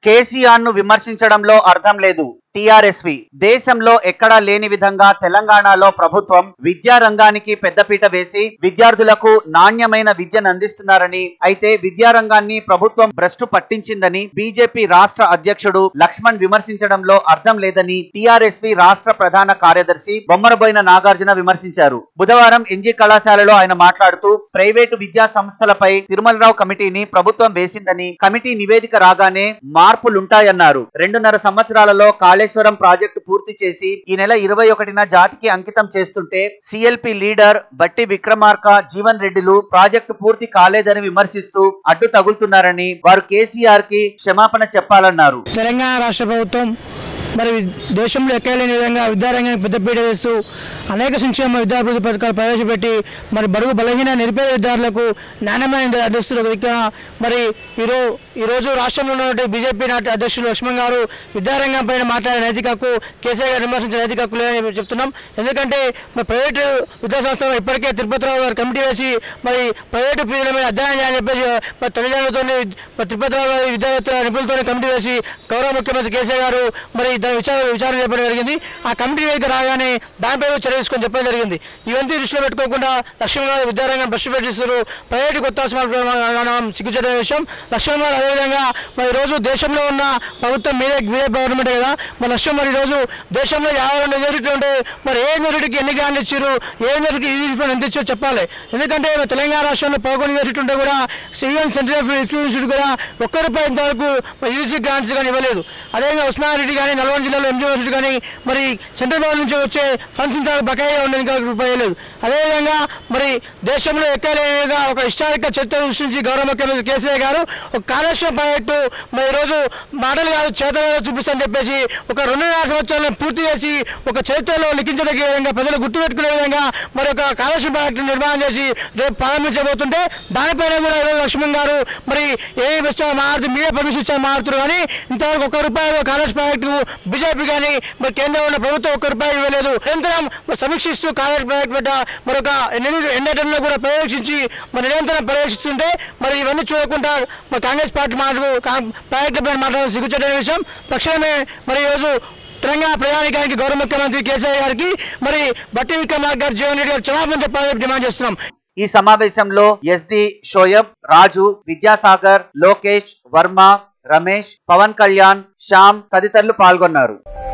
కేసీఆర్ ను విమర్శించడంలో అర్థం లేదు టిఆర్ఎస్వి దేశంలో ఎక్కడా లేని విధంగా తెలంగాణలో ప్రభుత్వం విద్యా రంగానికి పెద్దపీట వేసి విద్యార్థులకు నాణ్యమైన విద్యను అందిస్తున్నారని అయితే విద్యా రంగాన్ని ప్రభుత్వం భ్రష్టు పట్టించిందని బీజేపీ రాష్ట్ర అధ్యక్షుడు లక్ష్మణ్ విమర్శించడంలో అర్థం లేదని టిఆర్ఎస్వి రాష్ట్ర ప్రధాన కార్యదర్శి బొమ్మరబోయిన నాగార్జున విమర్శించారు బుధవారం ఎన్జీ కళాశాలలో ఆయన మాట్లాడుతూ ప్రైవేటు విద్యా సంస్థలపై తిరుమలరావు కమిటీని ప్రభుత్వం వేసిందని కమిటీ నివేదిక రాగానే మార్పులుంటాయన్నారు రెండున్నర సంవత్సరాలలో కాళేశ్వరం ప్రాజెక్టు పూర్తి చేసి ఈ నెల ఇరవై ఒకటిన జాతికి అంకితం చేస్తుంటే సిఎల్పి లీడర్ బట్టి విక్రమార్క జీవన్ రెడ్డిలు ప్రాజెక్టు పూర్తి కాలేదని విమర్శిస్తూ అడ్డు తగులుతున్నారని వారు కేసీఆర్ కి క్షమాపణ చెప్పాలన్నారు తెలంగాణ రాష్ట్ర ప్రభుత్వం మరి దేశంలో ఎక్కలేని విధంగా విద్యారంగానికి పెద్దపీట వేస్తూ అనేక సంక్షేమ విద్యాభివృద్ధి పథకాలు ప్రవేశపెట్టి మరి బడుగు బలహీన నిరుపేద విద్యార్థులకు నాణ్యమైన విద్య అందిస్తున్న దిక్కున మరి ఈరోజు ఈరోజు రాష్ట్రంలో ఉన్నటువంటి బీజేపీ నాటి అధ్యక్షులు లక్ష్మణ్ గారు విద్యారంగం పైన మాట్లాడే నైతిక హక్కు కేసీఆర్ గారు విమర్శించిన నైతిక హక్కు లేదని చెప్తున్నాం ఎందుకంటే మరి ప్రైవేటు విద్యా సంస్థలు ఇప్పటికే తిరుపతిరావు గారు కమిటీ వేసి మరి ప్రైవేటు ఫీజుల మీద అధ్యయనం చేయాలని చెప్పేసి మరి తల్లిదండ్రులతో మరి తిరుపతిరావు గారి విద్యావేత్తల నిపుణులతో కమిటీ వేసి గౌరవ ముఖ్యమంత్రి కేసీఆర్ గారు మరి దాని విచార విచారణ చెప్పడం జరిగింది ఆ కమిటీ దగ్గర రాగానే దానిపై చర్య తీసుకొని చెప్పడం జరిగింది ఇవన్నీ దృష్టిలో పెట్టుకోకుండా లక్ష్మణ్ గారు విద్యారంగం భ్రష్టు పెట్టిస్తారు ప్రైవేటు కొత్త ఆస్మానం సిగ్గుచేట విషయం లక్ష్మణ్ గారు అదేవిధంగా మరి ఈరోజు దేశంలో ఉన్న ప్రభుత్వం మీదే మీదే గవర్నమెంట్ కదా మరి లక్ష్యం మరి ఈరోజు దేశంలో యాభై రెండు యూనిట్లు ఉంటే మరి ఏ యూనిట్కి ఎన్ని గ్రాంట్లు ఇచ్చారు ఏ యూనిట్కి ఈ యూనిట్ ఎంత ఇచ్చారో చెప్పాలి ఎందుకంటే మరి తెలంగాణ రాష్ట్రంలో పదకొండు యూనివర్సిటీ ఉంటే కూడా సిఎన్ సెంట్రల్ ఆఫ్ ఇన్స్టిట్యూట్ కూడా ఒక్క రూపాయి ఇంతవరకు యూజీ గ్రాంట్స్ కానీ ఇవ్వలేదు అదేవిధంగా ఉస్మానారెడ్డి కానీ నల్గొండ జిల్లాలో ఎంజీ యూనివర్సిటీ కానీ మరి సెంట్రల్ గవర్నమెంట్ నుంచి వచ్చే ఫండ్స్ ఇంత బకాయిగా ఉండేది ఇంకా రూపాయి లేదు అదేవిధంగా మరి దేశంలో ఎక్కలేనిగా ఒక హిస్టారిక్ చరిత్ర సృష్టించి గౌరవ ముఖ్యమంత్రి కేసీఆర్ గారు ఒక కాళేశ్వరం ప్రాజెక్టు మరి ఈరోజు మాటలు కాదు చేతలు చూపిస్తామని చెప్పేసి ఒక రెండున్నర సంవత్సరాలను పూర్తి చేసి ఒక చరిత్రలో లిఖించదగ్గ విధంగా ప్రజలు గుర్తుపెట్టుకునే విధంగా మరి ఒక కాళేశ్వరం ప్రాజెక్టు నిర్మాణం చేసి రేపు ప్రారంభించబోతుంటే దానిపైన కూడా ఈరోజు లక్ష్మణ్ గారు మరి ఏ బెస్ట్ మారుతూ మీరే పర్మిషన్ ఇచ్చారు మారుతున్నారు కానీ ఇంతవరకు ఒక్క రూపాయలు కాళేశ్వరం ప్రాజెక్టు బీజేపీ కానీ మరి కేంద్రంలో ఉన్న ప్రభుత్వం ఒక్క రూపాయి ఇవ్వలేదు నిరంతరం మరి సమీక్షిస్తూ కాళేశ్వరం ప్రాజెక్టు పెట్ట మరొక ఎన్నటంలో కూడా పర్యవేక్షించి మరి నిరంతరం పర్యవేక్షిస్తుంటే మరి ఇవన్నీ చూడకుండా మరి కాంగ్రెస్ పార్టీ మాటలు కా- ప్రాజెక్టుల పైన మాట్లాడడం సిగ్గుచేట విషయం తక్షణమే మరి ఈరోజు తెలంగాణ ప్రయాణికానికి గౌరవ ముఖ్యమంత్రి కేసీఆర్ గారికి మరి బట్టి విక్రమార్క గారు జీవన్ రెడ్డి గారు క్షమాపణ చెప్పాలని డిమాండ్ చేస్తున్నాం ఈ సమావేశంలో ఎస్డి షోయబ్ రాజు విద్యాసాగర్ లోకేష్ వర్మ రమేష్ పవన్ కళ్యాణ్ శ్యామ్ తదితరులు పాల్గొన్నారు